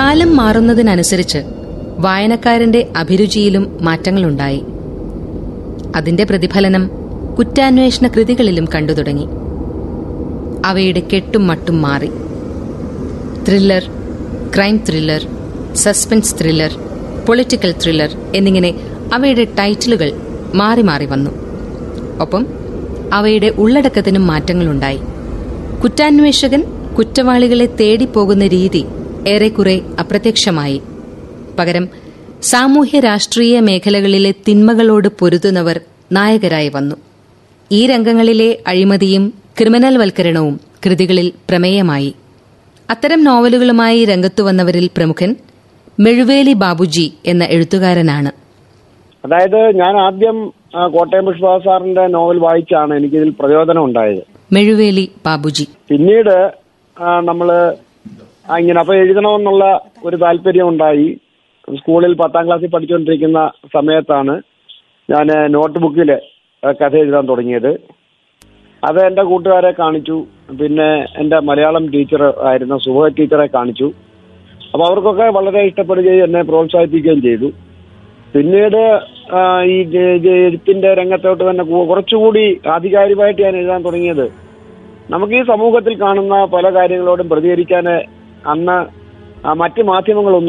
കാലം മാറുന്നതിനനുസരിച്ച് വായനക്കാരന്റെ അഭിരുചിയിലും മാറ്റങ്ങളുണ്ടായി അതിന്റെ പ്രതിഫലനം കുറ്റാന്വേഷണ കൃതികളിലും കണ്ടു തുടങ്ങി അവയുടെ കെട്ടും മട്ടും മാറി thriller crime thriller suspense thriller political thriller എന്നിങ്ങനെ അവയുടെ ടൈറ്റിലുകൾ മാറി മാറി വന്നു ഒപ്പം അവയുടെ ഉള്ളടക്കത്തിനും മാറ്റങ്ങളുണ്ടായി കുറ്റാന്വേഷകൻ കുറ്റവാളികളെ തേടിപ്പോകുന്ന രീതി ഏറെക്കുറെ അപ്രത്യക്ഷമായി പകരം സാമൂഹ്യ രാഷ്ട്രീയ മേഖലകളിലെ തിന്മകളോട് പൊരുതുന്നവർ നായകരായി വന്നു ഈ രംഗങ്ങളിലെ അഴിമതിയും ക്രിമിനൽ വൽക്കരണവും കൃതികളിൽ പ്രമേയമായി അത്തരം നോവലുകളുമായി രംഗത്തു വന്നവരിൽ പ്രമുഖൻ മെഴുവേലി ബാബുജി എന്ന എഴുത്തുകാരനാണ് അതായത് ഞാൻ ആദ്യം ആ, കോട്ടയം പുഷ്പ സാറിന്റെ നോവൽ വായിച്ചാണ് എനിക്കിതിൽ പ്രചോദനം ഉണ്ടായത് മെഴുവേലി ബാബുജി പിന്നീട് ആ, നമ്മള് ആ, ഇങ്ങനെ അപ്പൊ എഴുതണമെന്നുള്ള ഒരു താല്പര്യം ഉണ്ടായി സ്കൂളിൽ പത്താം ക്ലാസ്സിൽ പഠിച്ചുകൊണ്ടിരിക്കുന്ന സമയത്താണ് ഞാൻ നോട്ട് ബുക്കിൽ കഥ എഴുതാൻ തുടങ്ങിയത് അത് എൻ്റെ കൂട്ടുകാരെ കാണിച്ചു പിന്നെ എൻ്റെ മലയാളം ടീച്ചർ ആയിരുന്ന സുഭ ടീച്ചറെ കാണിച്ചു അപ്പോൾ അവർക്കൊക്കെ വളരെ ഇഷ്ടപ്പെടുകയും എന്നെ പ്രോത്സാഹിപ്പിക്കുകയും ചെയ്തു പിന്നീട് ആ, ഈ ജ- ജ- എഴുത്തിന്റെ രംഗത്തോട്ട് തന്നെ കു- കുറച്ചുകൂടി ആധികാരികമായിട്ട് ഞാൻ എഴുതാൻ തുടങ്ങിയത് നമുക്ക് ഈ സമൂഹത്തിൽ കാണുന്ന പല കാര്യങ്ങളോടും പ്രതികരിക്കാൻ അന്ന് ആ, മറ്റ് മാധ്യമങ്ങളൊന്നും